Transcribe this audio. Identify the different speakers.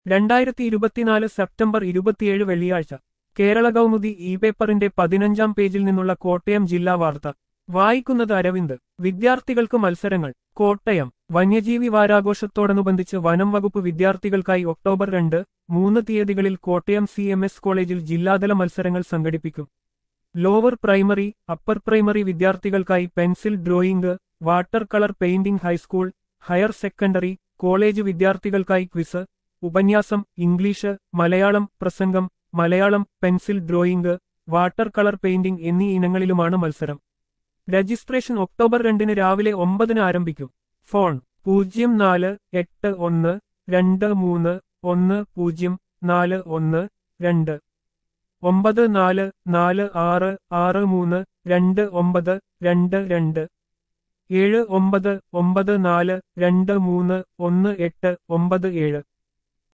Speaker 1: രണ്ടായിരത്തി ഇരുപത്തിനാല് സെപ്റ്റംബർ ഇരുപത്തിയേഴ് വെള്ളിയാഴ്ച കേരള കൗമുദി ഇ പേപ്പറിന്റെ പതിനഞ്ചാം പേജിൽ നിന്നുള്ള കോട്ടയം ജില്ലാ വാർത്ത വായിക്കുന്നത് അരവിന്ദ് വിദ്യാർത്ഥികൾക്ക് മത്സരങ്ങൾ കോട്ടയം വന്യജീവി വാരാഘോഷത്തോടനുബന്ധിച്ച് വനം വകുപ്പ് വിദ്യാർത്ഥികൾക്കായി ഒക്ടോബർ രണ്ട് മൂന്ന് തീയതികളിൽ കോട്ടയം സി എം എസ് കോളേജിൽ ജില്ലാതല മത്സരങ്ങൾ സംഘടിപ്പിക്കും ലോവർ പ്രൈമറി അപ്പർ പ്രൈമറി വിദ്യാർത്ഥികൾക്കായി pencil drawing water colour painting high school higher secondary college വിദ്യാർത്ഥികൾക്കായി ക്വിസ് ഉപന്യാസം ഇംഗ്ലീഷ് മലയാളം പ്രസംഗം Malayalam pencil drawing water colour painting എന്നീ ഇനങ്ങളിലുമാണ് മത്സരം രജിസ്ട്രേഷൻ ഒക്ടോബർ രണ്ടിന് രാവിലെ ഒമ്പതിന് ആരംഭിക്കും ഫോൺ പൂജ്യം നാല് എട്ട് ഒന്ന് രണ്ട് മൂന്ന് ഒന്ന് പൂജ്യം നാല് ഒന്ന് രണ്ട് ഒമ്പത് നാല് നാല് ആറ് ആറ് മൂന്ന് രണ്ട് ഒമ്പത് രണ്ട് രണ്ട് ഏഴ് ഒമ്പത് ഒമ്പത് നാല് രണ്ട് മൂന്ന് ഒന്ന് എട്ട് ഒമ്പത് ഏഴ്